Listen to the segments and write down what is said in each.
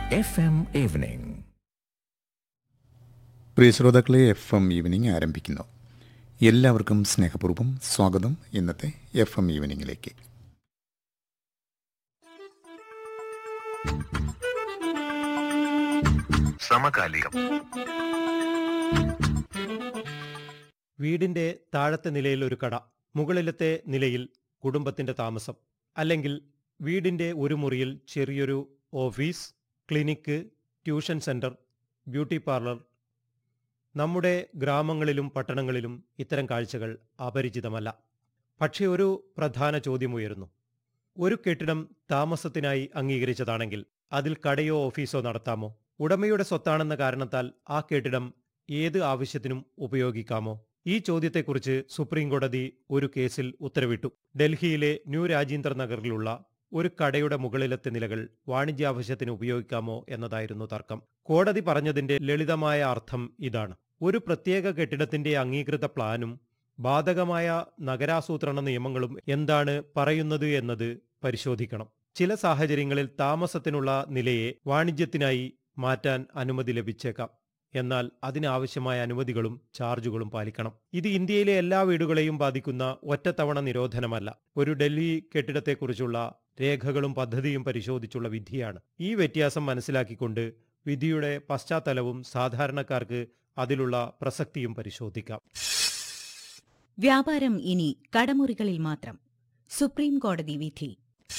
FM Evening. പ്രിയ ശ്രോതാക്കളെ F M evening ആരംഭിക്കുന്നു എല്ലാവർക്കും സ്നേഹപൂർവ്വം സ്വാഗതം ഇന്നത്തെ എഫ് എം ഈവനിങ്ങിലേക്ക് സമകാലികം വീടിന്റെ താഴത്തെ നിലയിൽ ഒരു കട മുകളിലത്തെ നിലയിൽ കുടുംബത്തിന്റെ താമസം അല്ലെങ്കിൽ വീടിന്റെ ഒരു മുറിയിൽ ചെറിയൊരു office clinic tuition centre beauty parlour നമ്മുടെ ഗ്രാമങ്ങളിലും പട്ടണങ്ങളിലും ഇത്തരം കാഴ്ചകൾ അപരിചിതമല്ല പക്ഷേ ഒരു പ്രധാന ചോദ്യം ഉയരുന്നു ഒരു കെട്ടിടം താമസത്തിനായി അംഗീകരിച്ചതാണെങ്കിൽ അതിൽ കടയോ ഓഫീസോ നടത്താമോ ഉടമയുടെ സ്വത്താണെന്ന കാരണത്താൽ ആ കെട്ടിടം ഏത് ആവശ്യത്തിനും ഉപയോഗിക്കാമോ ഈ ചോദ്യത്തെക്കുറിച്ച് സുപ്രീം കോടതി ഒരു കേസിൽ ഉത്തരവിട്ടു ഡൽഹിയിലെ ന്യൂ രാജീന്ദർ നഗറിലുള്ള ഒരു കടയുടെ മുകളിലത്തെ നിലകൾ വാണിജ്യാവശ്യത്തിന് ഉപയോഗിക്കാമോ എന്നതായിരുന്നു തർക്കം കോടതി പറഞ്ഞതിന്റെ ലളിതമായ അർത്ഥം ഇതാണ് ഒരു പ്രത്യേക കെട്ടിടത്തിന്റെ അംഗീകൃത പ്ലാനും ബാധകമായ നഗരാസൂത്രണ നിയമങ്ങളും എന്താണ് പറയുന്നത് എന്നത് പരിശോധിക്കണം ചില സാഹചര്യങ്ങളിൽ താമസത്തിനുള്ള നിലയെ വാണിജ്യത്തിനായി മാറ്റാൻ അനുമതി ലഭിച്ചേക്കാം എന്നാൽ അതിനാവശ്യമായ അനുമതികളും ചാർജുകളും പാലിക്കണം ഇത് ഇന്ത്യയിലെ എല്ലാ വീടുകളെയും ബാധിക്കുന്ന ഒറ്റത്തവണ നിരോധനമല്ല ഒരു ഡൽഹി കെട്ടിടത്തെക്കുറിച്ചുള്ള രേഖകളും പദ്ധതിയും പരിശോധിച്ചുള്ള വിധിയാണ് ഈ വ്യത്യാസം മനസ്സിലാക്കിക്കൊണ്ട് വിധിയുടെ പശ്ചാത്തലവും സാധാരണക്കാർക്ക് അതിലുള്ള പ്രസക്തിയും പരിശോധിക്കാം വ്യാപാരം ഇനി കടമുറികളിൽ മാത്രം സുപ്രീം കോടതി വിധി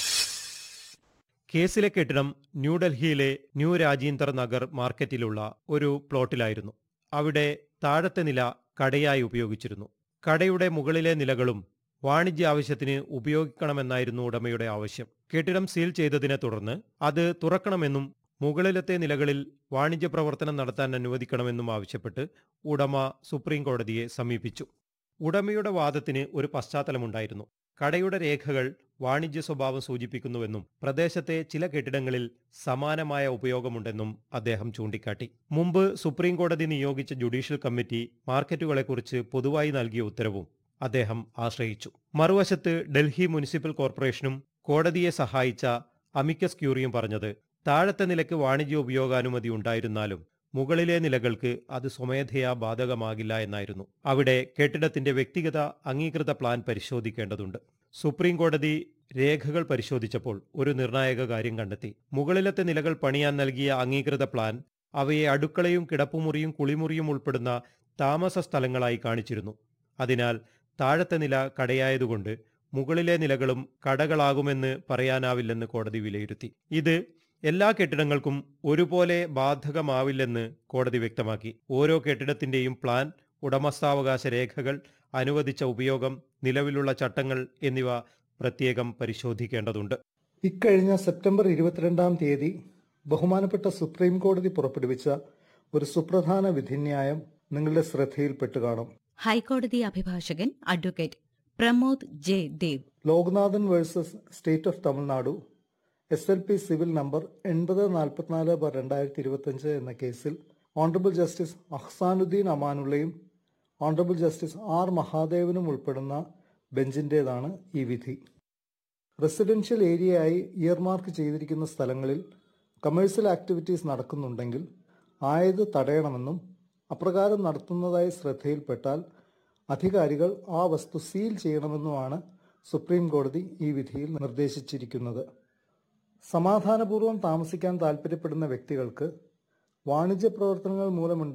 കേസിലെ കെട്ടിടം ന്യൂഡൽഹിയിലെ ന്യൂ രാജീന്ദർ നഗർ മാർക്കറ്റിലുള്ള ഒരു പ്ലോട്ടിലായിരുന്നു അവിടെ താഴത്തെ നില കടയായി ഉപയോഗിച്ചിരുന്നു കടയുടെ മുകളിലെ നിലകളും വാണിജ്യ ആവശ്യത്തിന് ഉപയോഗിക്കണമെന്നായിരുന്നു ഉടമയുടെ ആവശ്യം കെട്ടിടം സീൽ ചെയ്തതിനെ തുടർന്ന് അത് തുറക്കണമെന്നും മുകളിലത്തെ നിലകളിൽ വാണിജ്യ പ്രവർത്തനം നടത്താൻ അനുവദിക്കണമെന്നും ആവശ്യപ്പെട്ട് ഉടമ സുപ്രീം കോടതിയെ സമീപിച്ചു ഉടമയുടെ വാദത്തിന് ഒരു പശ്ചാത്തലമുണ്ടായിരുന്നു കടയുടെ രേഖകൾ വാണിജ്യ സ്വഭാവം സൂചിപ്പിക്കുന്നുവെന്നും പ്രദേശത്തെ ചില കെട്ടിടങ്ങളിൽ സമാനമായ ഉപയോഗമുണ്ടെന്നും അദ്ദേഹം ചൂണ്ടിക്കാട്ടി മുമ്പ് സുപ്രീം കോടതി നിയോഗിച്ച ജുഡീഷ്യൽ കമ്മിറ്റി മാർക്കറ്റുകളെക്കുറിച്ച് പൊതുവായി നൽകിയ ഉത്തരവും അദ്ദേഹം ആശ്രയിച്ചു മറുവശത്ത് ഡൽഹി മുനിസിപ്പൽ കോർപ്പറേഷനും കോടതിയെ സഹായിച്ച അമിക്കസ് ക്യൂറിയും പറഞ്ഞത് താഴത്തെ നിലയ്ക്ക് വാണിജ്യ ഉപയോഗാനുമതി ഉണ്ടായിരുന്നാലും മുകളിലെ നിലകൾക്ക് അത് സ്വമേധയാ ബാധകമാകില്ല എന്നായിരുന്നു അവിടെ കെട്ടിടത്തിന്റെ വ്യക്തിഗത അംഗീകൃത പ്ലാൻ പരിശോധിക്കേണ്ടതുണ്ട് സുപ്രീം കോടതി രേഖകൾ പരിശോധിച്ചപ്പോൾ ഒരു നിർണായക കാര്യം കണ്ടെത്തി മുകളിലത്തെ നിലകൾ പണിയാൻ നൽകിയ അംഗീകൃത പ്ലാൻ അവയെ അടുക്കളയും കിടപ്പുമുറിയും കുളിമുറിയും ഉൾപ്പെടുന്ന താമസ സ്ഥലങ്ങളായി കാണിച്ചിരുന്നു അതിനാൽ താഴത്തെ നില കടയായതുകൊണ്ട് മുകളിലെ നിലകളും കടകളാകുമെന്ന് പറയാനാവില്ലെന്ന് കോടതി വിലയിരുത്തി ഇത് എല്ലാ കെട്ടിടങ്ങൾക്കും ഒരുപോലെ ബാധകമാവില്ലെന്ന് കോടതി വ്യക്തമാക്കി ഓരോ കെട്ടിടത്തിന്റെയും പ്ലാൻ ഉടമസ്ഥാവകാശ രേഖകൾ അനുവദിച്ച ഉപയോഗം നിലവിലുള്ള ചട്ടങ്ങൾ എന്നിവ പ്രത്യേകം പരിശോധിക്കേണ്ടതുണ്ട് ഇക്കഴിഞ്ഞ സെപ്റ്റംബർ ഇരുപത്തിരണ്ടാം തീയതി ബഹുമാനപ്പെട്ട സുപ്രീം കോടതി പുറപ്പെടുവിച്ച ഒരു സുപ്രധാന വിധിന്യായം നിങ്ങളുടെ ശ്രദ്ധയിൽപ്പെട്ടു കാണും ഹൈക്കോടതി അഭിഭാഷകൻ advocate Pramod J Dev Loknathan versus state of Tamil Nadu S L P civil number എൺപത് നാൽപ്പത്തിനാല് ബാർ രണ്ടായിരത്തി ഇരുപത്തിയഞ്ച് എന്ന കേസിൽ ഓണറബിൾ ജസ്റ്റിസ് അഹ്സാനുദ്ദീൻ അമാനുള്ളയും ഓണറബിൾ ജസ്റ്റിസ് ആർ മഹാദേവനും ഉൾപ്പെടുന്ന ബെഞ്ചിന്റേതാണ് ഈ വിധി റെസിഡൻഷ്യൽ ഏരിയയായി ഇയർമാർക്ക് ചെയ്തിരിക്കുന്ന സ്ഥലങ്ങളിൽ കമേഴ്സ്യൽ ആക്ടിവിറ്റീസ് നടക്കുന്നുണ്ടെങ്കിൽ ആയത് തടയണമെന്നും അപ്രകാരം നടത്തുന്നതായി ശ്രദ്ധയിൽപ്പെട്ടാൽ അധികാരികൾ ആ വസ്തു സീൽ ചെയ്യണമെന്നുമാണ് സുപ്രീം കോടതി ഈ വിധിയിൽ നിർദ്ദേശിച്ചിരിക്കുന്നത് സമാധാനപൂർവ്വം താമസിക്കാൻ താൽപ്പര്യപ്പെടുന്ന വ്യക്തികൾക്ക് വാണിജ്യ പ്രവർത്തനങ്ങൾ മൂലമുണ്ടാകുന്ന